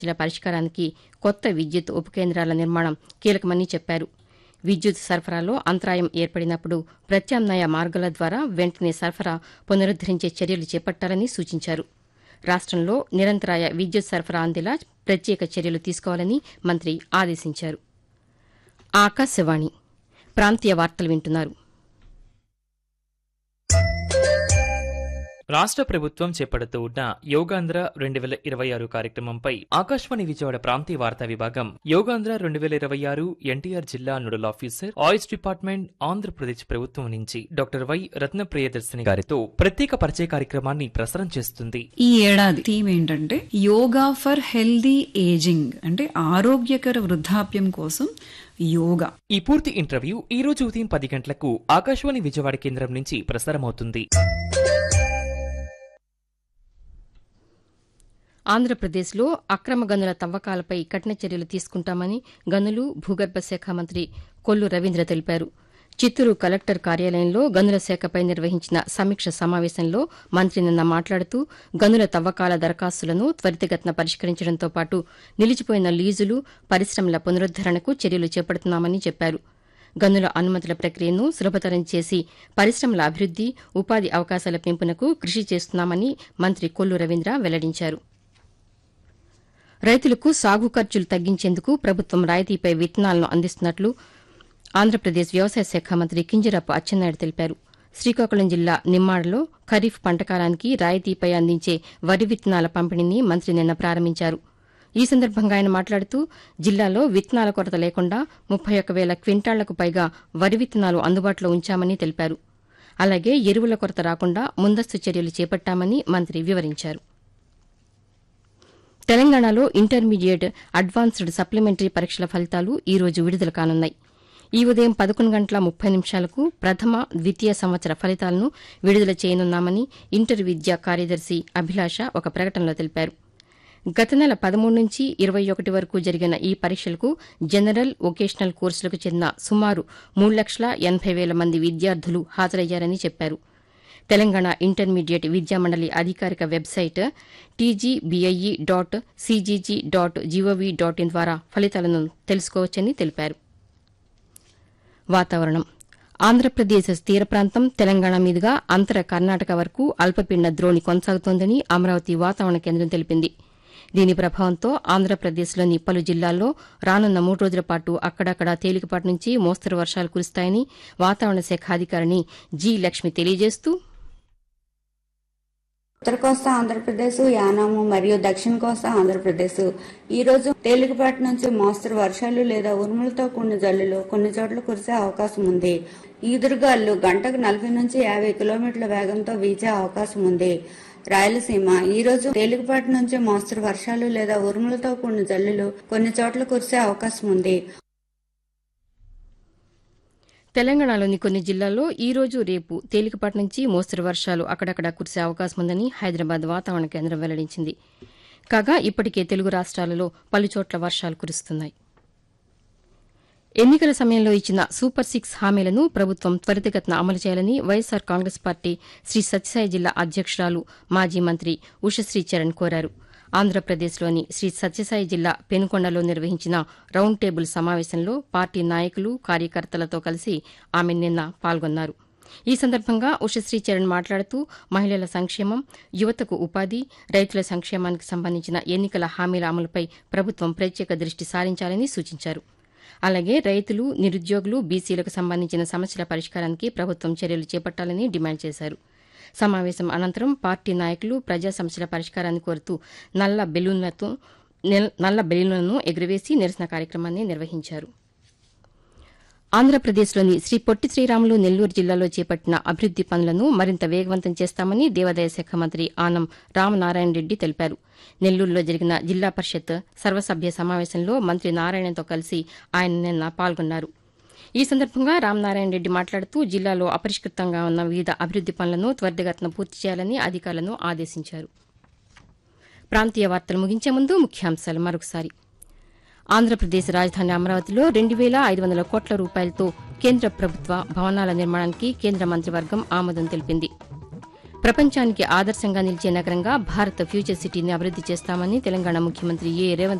సమస్యల పరిష్కారానికి కొత్త విద్యుత్ ఉప కేంద్రాల నిర్మాణం కీలకమని చెప్పారు విద్యుత్ సరఫరాలో అంతరాయం ఏర్పడినప్పుడు ప్రత్యామ్నాయ మార్గాల ద్వారా వెంటనే సరఫరా పునరుద్దరించే చర్యలు చేపట్టాలని సూచించారు రాష్టంలో నిరంతరాయ విద్యుత్ సరఫరా అందేలా ప్రత్యేక చర్యలు తీసుకోవాలని మంత్రి ఆదేశించారు ఆకాశవాణి ప్రాంతీయ వార్తలు వింటున్నారు రాష్ట్ర ప్రభుత్వం చేపడుతూ ఉన్న యోగాంధ్ర రెండు వేల ఇరవై ఆరు కార్యక్రమంపై ఆకాశవాణి విజయవాడ ప్రాంతీయ వార్తా విభాగం యోగాంధ్ర రెండు వేల ఇరవై ఆరు ఎన్టీఆర్ జిల్లా nodal officer oils department Andhra Pradesh ప్రభుత్వం నుంచి డాక్టర్ వై రత్న ప్రియదర్శిని గారితో ప్రత్యేక పరిచయ కార్యక్రమాన్ని ప్రసారం చేస్తుంది ఈ ఏడాది థీమ్ ఏంటంటే యోగా ఫర్ హెల్దీ ఏజింగ్ అంటే ఆరోగ్యకర వృద్ధాప్యం కోసం యోగా ఈ పూర్తి ఇంటర్వ్యూ ఈ రోజు ఉదయం పది గంటలకు ఆకాశవాణి విజయవాడ కేంద్రం నుంచి ప్రసారమవుతుంది ఆంధ్రప్రదేశ్లో అక్రమ గనుల తవ్వకాలపై కఠిన చర్యలు తీసుకుంటామని గనులు భూగర్భ శాఖ మంత్రి కొల్లు రవీంద్ర తెలిపారు చిత్తూరు కలెక్టర్ కార్యాలయంలో గనుల శాఖపై నిర్వహించిన సమీక్ష సమావేశంలో మంత్రి నిన్న మాట్లాడుతూ గనుల తవ్వకాల దరఖాస్తులను త్వరితగతిన పరిష్కరించడంతో పాటు నిలిచిపోయిన లీజులు పరిశ్రమల పునరుద్దరణకు చర్యలు చేపడుతున్నామని చెప్పారు గనుల అనుమతుల ప్రక్రియను సులభతరం చేసి పరిశ్రమల అభివృద్ది ఉపాధి అవకాశాల పెంపునకు కృషి చేస్తున్నామని మంత్రి కొల్లు రవీంద్ర వెల్లడించారు రైతులకు సాగు ఖర్చులు తగ్గించేందుకు ప్రభుత్వం రాయితీపై విత్తనాలను అందిస్తున్నట్లు ఆంధ్రప్రదేశ్ వ్యవసాయ శాఖ మంత్రి కింజరాపు అచ్చెన్నాయుడు తెలిపారు శ్రీకాకుళం జిల్లా నిమ్మాడలో ఖరీఫ్ పంటకాలానికి రాయితీపై అందించే వరి విత్తనాల పంపిణీని మంత్రి నిన్న ప్రారంభించారు ఈ సందర్భంగా ఆయన మాట్లాడుతూ జిల్లాలో విత్తనాల కొరత లేకుండా ముప్పై ఒక్క వేల క్వింటాళ్లకు పైగా వరి విత్తనాలు అందుబాటులో ఉంచామని తెలిపారు అలాగే ఎరువుల కొరత రాకుండా ముందస్తు చర్యలు చేపట్టామని మంత్రి వివరించారు తెలంగాణలో ఇంటర్మీడియట్ అడ్వాన్స్డ్ సప్లిమెంటరీ పరీక్షల ఫలితాలు ఈ రోజు విడుదల కానున్నాయి ఈ ఉదయం పదకొండు గంటల ముప్పై నిమిషాలకు ప్రథమ ద్వితీయ సంవత్సర ఫలితాలను విడుదల చేయనున్నామని ఇంటర్ విద్యా కార్యదర్శి అభిలాష ఒక ప్రకటనలో తెలిపారు గత నెల పదమూడు నుంచి ఇరవై ఒకటి వరకు జరిగిన ఈ పరీక్షలకు జనరల్ వొకేషనల్ కోర్సులకు చెందిన సుమారు మూడు లక్షల ఎనబై వేల మంది విద్యార్థులు హాజరయ్యారని చెప్పారు తెలంగాణ ఇంటర్మీడియట్ విద్యామండలి అధికారిక website TGBIE dot CGG dot GOV dot in ద్వారా ఫలితాలను తెలుసుకోవచ్చని తెలిపారు వాతావరణం ఆంధ్రప్రదేశ్ తీర ప్రాంతం తెలంగాణ మీదుగా అంతర కర్ణాటక వరకు అల్పపీడన ద్రోణి కొనసాగుతోందని అమరావతి వాతావరణ కేంద్రం తెలిపింది దీని ప్రభావంతో ఆంధ్రప్రదేశ్లోని పలు జిల్లాల్లో రానున్న మూడు రోజుల పాటు అక్కడక్కడ తేలికపాటి నుంచి మోస్తరు వర్షాలు కురుస్తాయని వాతావరణ శాఖ అధికారిని జి లక్ష్మి తెలియజేస్తూ ఉత్తర కోస్తా ఆంధ్రప్రదేశ్ యానాము మరియు దక్షిణ కోస్తా ఆంధ్రప్రదేశ్ ఈ రోజు తేలికపాటి నుంచి మోస్తరు వర్షాలు లేదా ఉరుములతో కూడిన జల్లులు కొన్ని చోట్ల కురిసే అవకాశం ఉంది ఈదురుగాలు గంటకు నలభై నుంచి యాభై కిలోమీటర్ల వేగంతో వీచే అవకాశం ఉంది రాయలసీమ ఈ రోజు తేలికపాటి నుంచి మోస్తరు వర్షాలు లేదా ఉరుములతో కూడిన జల్లులు కొన్ని చోట్ల కురిసే అవకాశం ఉంది తెలంగాణలోని కొన్ని జిల్లాల్లో ఈ రోజు రేపు తేలికపాటి నుంచి మోస్తరు వర్షాలు అక్కడక్కడ కురిసే అవకాశం ఉందని హైదరాబాద్ వాతావరణ కేంద్రం వెల్లడించింది కాగా ఇప్పటికే తెలుగు రాష్ట్రాలలో పలుచోట్ల వర్షాలు కురుస్తున్నాయి ఎన్నికల సమయంలో ఇచ్చిన సూపర్ సిక్స్ హామీలను ప్రభుత్వం త్వరితగతిన అమలు చేయాలని వైఎస్సార్ కాంగ్రెస్ పార్టీ శ్రీ సత్యసాయి జిల్లా అధ్యక్షురాలు మాజీ మంత్రి ఉషశ్రీ చరణ్ కోరారు ఆంధ్రప్రదేశ్లోని శ్రీ సత్యసాయి జిల్లా పెనుకొండలో నిర్వహించిన రౌండ్ టేబుల్ సమావేశంలో పార్టీ నాయకులు కార్యకర్తలతో కలిసి ఆమె నిన్న పాల్గొన్నారు ఈ సందర్భంగా ఉషశ్రీ చరణ్ మాట్లాడుతూ మహిళల సంక్షేమం యువతకు ఉపాధి రైతుల సంక్షేమానికి సంబంధించిన ఎన్నికల హామీల అమలుపై ప్రభుత్వం ప్రత్యేక దృష్టి సారించాలని సూచించారు అలాగే రైతులు నిరుద్యోగులు బీసీలకు సంబంధించిన సమస్యల పరిష్కారానికి ప్రభుత్వం చర్యలు చేపట్టాలని డిమాండ్ చేశారు సమావేశం అనంతరం పార్టీ నాయకులు ప్రజా సమస్యల పరిష్కారాన్ని కోరుతూ నల్ల బెలూన్లతో నల్ల బెలూన్లను ఎగురవేసి నిరసన కార్యక్రమాన్ని నిర్వహించారు ఆంధ్రప్రదేశ్లోని శ్రీ పొట్టి శ్రీరాములు నెల్లూరు జిల్లాలో చేపట్టిన అభివృద్ది పనులను మరింత వేగవంతం చేస్తామని దేవాదాయ శాఖ మంత్రి ఆనం రామనారాయణ రెడ్డి తెలిపారు నెల్లూరులో జరిగిన జిల్లా పరిషత్ సర్వసభ్య సమావేశంలో మంత్రి నారాయణతో కలిసి ఆయన నిన్న పాల్గొన్నారు ఈ సందర్భంగా రామనారాయణ రెడ్డి మాట్లాడుతూ జిల్లాలో అపరిష్కృతంగా ఉన్న వివిధ అభివృద్ది పనులను త్వరితగతిన పూర్తి చేయాలని అధికారులను ఆదేశించారు ప్రాంతీయ వార్తలు ముగించే ముందు ముఖ్యాంశాలు మరొకసారి ఆంధ్రప్రదేశ్ రాజధాని అమరావతిలో రెండు వేల ఐదు వందల కోట్ల రూపాయలతో కేంద్ర ప్రభుత్వ భవనాల నిర్మాణానికి కేంద్ర మంత్రివర్గం ఆమోదం తెలిపింది ప్రపంచానికి ఆదర్శంగా నిలిచే నగరంగా భారత్ ఫ్యూచర్ సిటీని అభివృద్ది చేస్తామని తెలంగాణ ముఖ్యమంత్రి ఏ రేవంత్